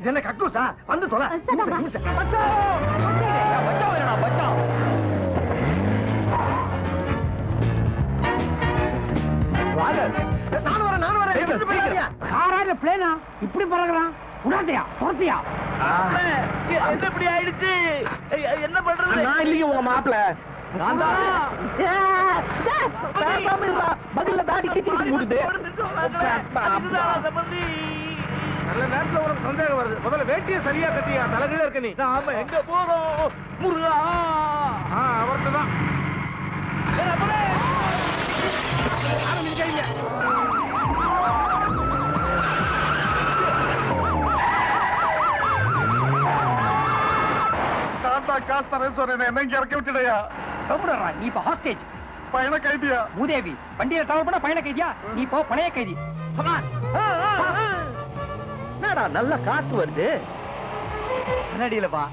இது என்ன கக்கூசா வந்து தொலை சதாமா. நிமிஷம், நிமிஷம். பச்சான் வேணா பச்சான் வாங்க நானும் வரேன் நானும் வரேன் எடுத்துட்டு போயிடாதீங்க. காரா இல்ல பிளேனா இப்படி பறக்குறான் உடாத்தையா துரத்தியா என்ன இப்படி ஆயிடுச்சு என்ன பண்றது நான் இல்லைங்க உங்க மாப்பிள நான் தான். பேசாம இருடா. பதில்ல தாடி கிச்சு கிச்சு மூடுது நல்ல நேரத்துல உனக்கு சந்தேகம் வருது முதல்ல வேட்டியை சரியா கட்டியா தலைகீழ இருக்க நீ நாம எங்க போறோம் முருகா அவர்கிட்ட தான் நான் தான் காசு தரேன் சொன்னேன் என்ன இங்க இறக்கி விட்டுடையா கம்முடா நீ இப்ப ஹாஸ்டேஜ் பையனை கைதியா மூதேவி வண்டியில தவறு பண்ண பையன கைதியா நீ இப்போ பணைய கைதி என்னடா நல்ல காத்து வருது கண்ணாடியிலப்பா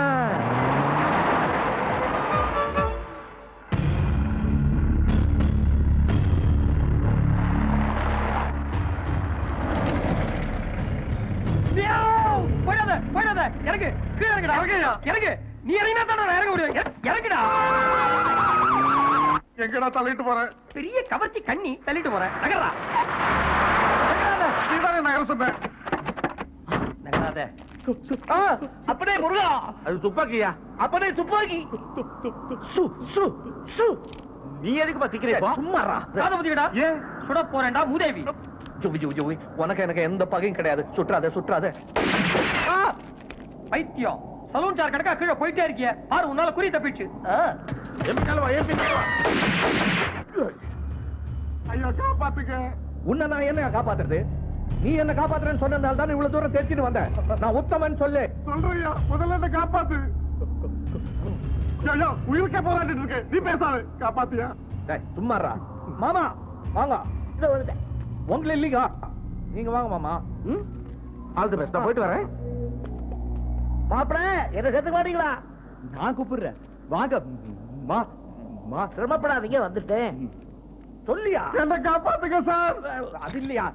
போயிடாத போயிடாத இறங்கு கீழே இறங்குடா இறங்குயா. இறங்கு நீ இறங்கினா தான் நான் இறங்க முடியும் இற- இறங்குடா எங்கடா தள்ளிட்டு போறேன் பெரிய கவர்ச்சி கண்ணி தள்ளிட்டு போறேன் நகரா நகராத நீதானே நகர சொன்னேன் நகராத அப்படியே முருகா அது துப்பாக்கியா அப்படியே துப்பாக்கி சு சு சு நீ எதுக்கு பத்திக்கிறியா சும்மாறா காதை பத்திக்கடா ஏன் சுட போறேன்டா மூதேவி ஜுவி ஜுவி ஜுவி உனக்கு எனக்கு எந்த பகையும் கிடையாது சுற்றாத சுற்றாத ஆ! பைத்தியம் சலூன் சார் கணக்கா கீழே போயிட்டே இருக்கிய பாரு உன்னால குறி தப்பிச்சு ஐயோ காப்பாத்துக்க உன்னை நான் என்ன காப்பாத்துறது நீ என்ன காப்பாத்துறேன்னு சொன்னதால தான் இவ்வளவு தூரம் தெரிஞ்சுட்டு வந்தேன் நான் உத்தமன் சொல்லு சொல்றியா முதல்ல என்ன காப்பாத்து ஐயோ உயிருக்கே போராடிட்டு இருக்கு நீ பேசாத காப்பாத்தியா டேய், சும்மாறா மாமா வாங்க இதோ வந்துட்டேன் உங்களை இல்லைங்க நீங்க வாங்க மாமா ம் ஆல் தி பெஸ்ட் நான் போயிட்டு வரேன் மாப்பிள என்ன சேர்த்துக்க மாட்டீங்களா நான் கூப்பிடுறேன் வாங்க மா மா சிரமப்படாதீங்க வந்துட்டேன் சொல்லியா என்ன காப்பாத்துக்க சார் அது இல்லையா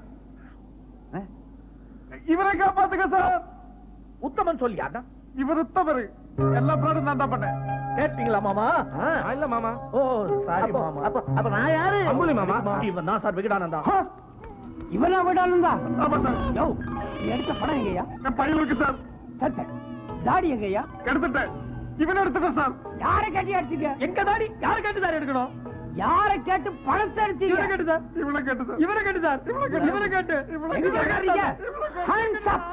இவரை காப்பாத்துக்க சார் உத்தமன் சொல்லியா இவர் உத்தவரு எல்லா பிராடும் நான் தான் பண்ணேன் கேட்டீங்களா மாமா நான் இல்ல மாமா ஓ சாரி மாமா அப்ப அப்ப நான் யாரு அம்புலி மாமா இவன் தான் சார் விகடானந்தா இவனா விடாலுந்தா ஆமா சார் யோ நீ எடுத்த பணம் எங்கய்யா என் பையனுக்கு சார் சரி சரி தாடி எங்கய்யா எடுத்துட்டேன் இவன் எடுத்துட்டேன் சார் யாரை கேட்டு அடிச்சீங்க எங்க தாடி யாரை கேட்டு சார் எடுக்கணும் யாரை கேட்டு பணத்தை அடிச்சீங்க இவரை கேட்டு சார் இவனை கேட்டு சார் இவரை கேட்டு சார் இவரை கேட்டு இவனை எங்க கேட்டு. கேட்கறீங்க இவனை கேட்டு. ஹேண்ட்ஸ் அப்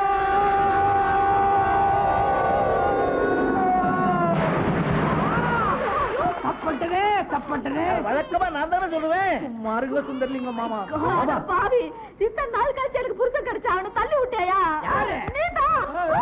தப்பட்டனே தப்பட்டனே வழக்கமா நான் தானே சொல்லுவேன் மாறுக சுந்தர்லிங்கம் மாமா பாவி இத்தனை நாள் கழிச்சு எனக்கு புருஷன் கிடைச்சா அவனை தள்ளி விட்டியா யாரு? நீதான்